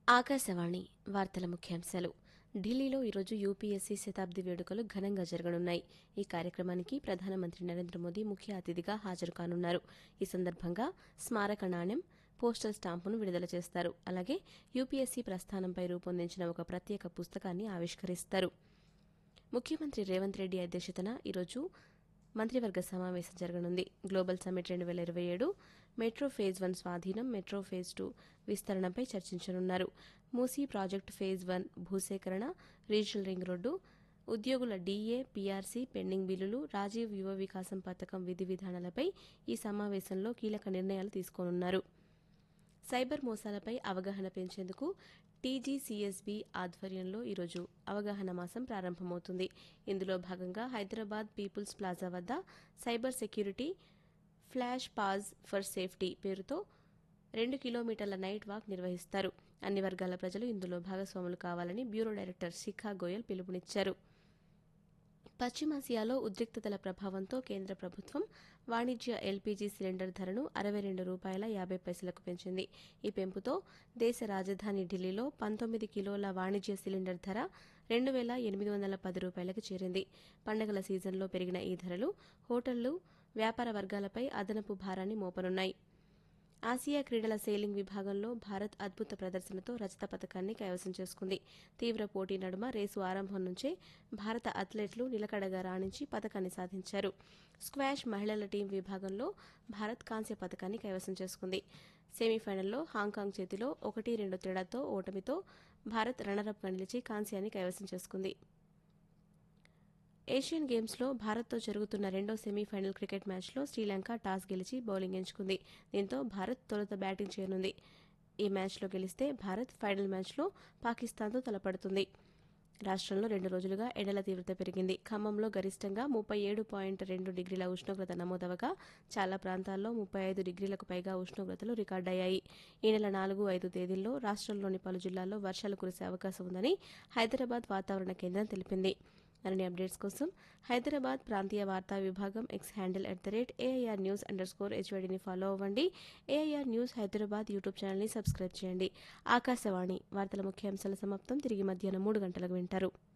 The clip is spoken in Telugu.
ఆకాశవాణి వార్తల ముఖ్యాంశాలు ఢిల్లీలో ఈరోజు యూపీఎస్సీ శతాబ్ది వేడుకలు ఘనంగా జరగనున్నాయి ఈ కార్యక్రమానికి ప్రధానమంత్రి నరేంద్ర మోదీ ముఖ్య అతిథిగా హాజరు కానున్నారు ఈ సందర్భంగా స్మారక నాణ్యం పోస్టల్ స్టాంపును విడుదల చేస్తారు అలాగే యూపీఎస్సీ ప్రస్థానంపై రూపొందించిన ఒక ప్రత్యేక పుస్తకాన్ని ఆవిష్కరిస్తారు ముఖ్యమంత్రి రేవంత్ రెడ్డి అధ్యక్షతన ఈరోజు మంత్రివర్గ సమావేశం జరగనుంది గ్లోబల్ సమ్మిట్ రెండు వేల ఇరవై ఏడు మెట్రో ఫేజ్ వన్ స్వాధీనం మెట్రో ఫేజ్ టూ విస్తరణపై చర్చించనున్నారు మూసీ ప్రాజెక్టు ఫేజ్ వన్ భూసేకరణ రీజనల్ రింగ్ రోడ్డు ఉద్యోగుల డీఏ పీఆర్సీ పెండింగ్ బిల్లులు రాజీవ్ యువ వికాసం పథకం విధి విధానాలపై ఈ సమావేశంలో కీలక నిర్ణయాలు తీసుకోనున్నారు సైబర్ మోసాలపై అవగాహన పెంచేందుకు టీజీసీఎస్బీ ఆధ్వర్యంలో ఈరోజు అవగాహన మాసం ప్రారంభమవుతుంది ఇందులో భాగంగా హైదరాబాద్ పీపుల్స్ ప్లాజా వద్ద cyber security flash pause for safety పేరుతో రెండు కిలోమీటర్ల నైట్ వాక్ నిర్వహిస్తారు అన్ని వర్గాల ప్రజలు ఇందులో భాగస్వాములు కావాలని బ్యూరో డైరెక్టర్ శిఖా గోయల్ పిలుపునిచ్చారు పశ్చిమాసియాలో ఉద్రిక్తతల ప్రభావంతో కేంద్ర ప్రభుత్వం వాణిజ్య ఎల్పీజీ సిలిండర్ ధరను అరవై రెండు రూపాయల యాభై పైసలకు పెంచింది ఈ పెంపుతో దేశ రాజధాని ఢిల్లీలో పంతొమ్మిది కిలోల వాణిజ్య సిలిండర్ ధర రెండు వేల ఎనిమిది వందల పది రూపాయలకు చేరింది పండగల సీజన్లో పెరిగిన ఈ ధరలు హోటళ్లు వ్యాపార వర్గాలపై అదనపు భారాన్ని మోపనున్నాయి ఆసియా క్రీడల సెయిలింగ్ విభాగంలో భారత్ అద్భుత ప్రదర్శనతో రజత పథకాన్ని కైవసం చేసుకుంది తీవ్ర పోటీ నడుమ రేసు ఆరంభం నుంచే భారత అథ్లెట్లు నిలకడగా రాణించి పథకాన్ని సాధించారు స్క్వాష్ మహిళల టీం విభాగంలో భారత్ కాంస్య పథకాన్ని కైవసం చేసుకుంది సెమీఫైనల్లో హాంకాంగ్ చేతిలో ఒకటి రెండు తేడాతో ఓటమితో భారత్ రన్నరప్గా నిలిచి కాంస్యాన్ని కైవసం చేసుకుంది ఏషియన్ గేమ్స్లో భారత్తో జరుగుతున్న రెండో సెమీఫైనల్ క్రికెట్ మ్యాచ్లో శ్రీలంక టాస్ గెలిచి బౌలింగ్ ఎంచుకుంది దీంతో భారత్ తొలుత బ్యాటింగ్ చేయనుంది ఈ మ్యాచ్లో గెలిస్తే భారత్ ఫైనల్ మ్యాచ్లో పాకిస్తాన్తో తలపడుతుంది రాష్ట్రంలో రెండు రోజులుగా ఎండల తీవ్రత పెరిగింది ఖమ్మంలో గరిష్టంగా ముప్పై ఏడు పాయింట్ రెండు డిగ్రీల ఉష్ణోగ్రత నమోదవగా చాలా ప్రాంతాల్లో ముప్పై ఐదు డిగ్రీలకు పైగా ఉష్ణోగ్రతలు రికార్డయ్యాయి ఈ నెల నాలుగు ఐదు తేదీల్లో రాష్ట్రంలోని పలు జిల్లాల్లో వర్షాలు కురిసే అవకాశం ఉందని హైదరాబాద్ వాతావరణ కేంద్రం తెలిపింది మరిన్ని అప్డేట్స్ కోసం హైదరాబాద్ ప్రాంతీయ వార్తా విభాగం X handle at the rate AIR news underscore హెచ్వైడిని ఫాలో అవ్వండి ఏఐఆర్ న్యూస్ హైదరాబాద్ యూట్యూబ్ ఛానల్ని సబ్స్క్రైబ్ చేయండి ఆకాశవాణి వార్తల ముఖ్యాంశాల సమాప్తం తిరిగి మధ్యాహ్నం మూడు గంటలకు వింటారు